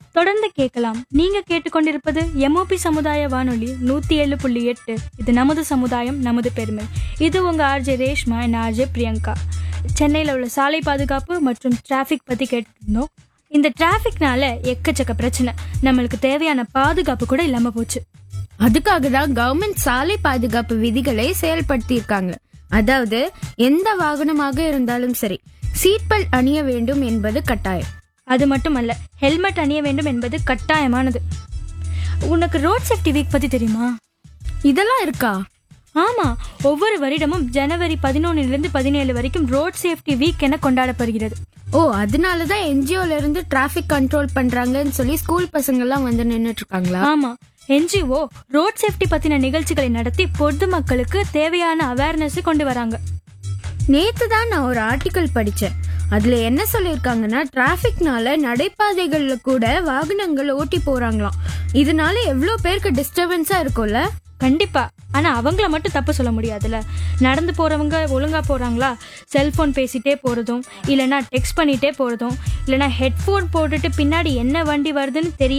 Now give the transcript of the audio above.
தொடர்ந்து கேட்கலாம் நீங்க கேட்டுக்கொண்டிருப்பது எம்ஓபி சமுதாய வானொலி நூத்தி ஏழு புள்ளி எட்டு இது நமது சமுதாயம் நமது பெருமை இது உங்க ஆர்ஜே ரேஷ்மா என் ஆர்ஜே பிரியங்கா சென்னையில் உள்ள சாலை பாதுகாப்பு மற்றும் டிராஃபிக் பத்தி கேட்டிருந்தோம் இந்த டிராஃபிக்னால எக்கச்சக்க பிரச்சனை நம்மளுக்கு தேவையான பாதுகாப்பு கூட இல்லாம போச்சு அதுக்காக தான் கவர்மெண்ட் சாலை பாதுகாப்பு விதிகளை செயல்படுத்தியிருக்காங்க அதாவது எந்த வாகனமாக இருந்தாலும் சரி சீட் பெல்ட் அணிய வேண்டும் என்பது கட்டாயம் அது மட்டுமல்ல ஹெல்மெட் அணிய வேண்டும் என்பது கட்டாயமானது உனக்கு ரோட் சேஃப்டி வீக் பத்தி தெரியுமா இதெல்லாம் இருக்கா ஆமா ஒவ்வொரு வருடமும் ஜனவரி பதினொன்னிலிருந்து பதினேழு வரைக்கும் ரோட் சேஃப்டி வீக் என கொண்டாடப்படுகிறது ஓ அதனாலதான் என்ஜிஓல இருந்து டிராபிக் கண்ட்ரோல் பண்றாங்கன்னு சொல்லி ஸ்கூல் பசங்க எல்லாம் வந்து நின்னுட்டு இருக்காங்களா ஆமா என்ஜிஓ ரோட் சேஃப்டி பத்தின நிகழ்ச்சிகளை நடத்தி பொதுமக்களுக்கு தேவையான அவேர்னஸ் கொண்டு வராங்க நேத்து தான் நான் ஒரு ஆர்டிக்கல் படிச்சேன் அதுல என்ன சொல்லிருக்காங்கன்னா டிராபிக்னால நடைபாதைகள்ல கூட வாகனங்கள் ஓட்டி போறாங்களாம் இதனால எவ்வளவு பேருக்கு டிஸ்டர்பன்ஸா இருக்கும்ல கண்டிப்பா ஆனா அவங்கள மட்டும் தப்பு சொல்ல முடியாதுல்ல நடந்து போறவங்க ஒழுங்கா போறாங்களா செல்போன் பேசிட்டே போறதும் இல்லனா டெக்ஸ்ட் பண்ணிட்டே போறதும் இல்லனா ஹெட்போன் போட்டுட்டு பின்னாடி என்ன வண்டி வருதுன்னு தெரியாம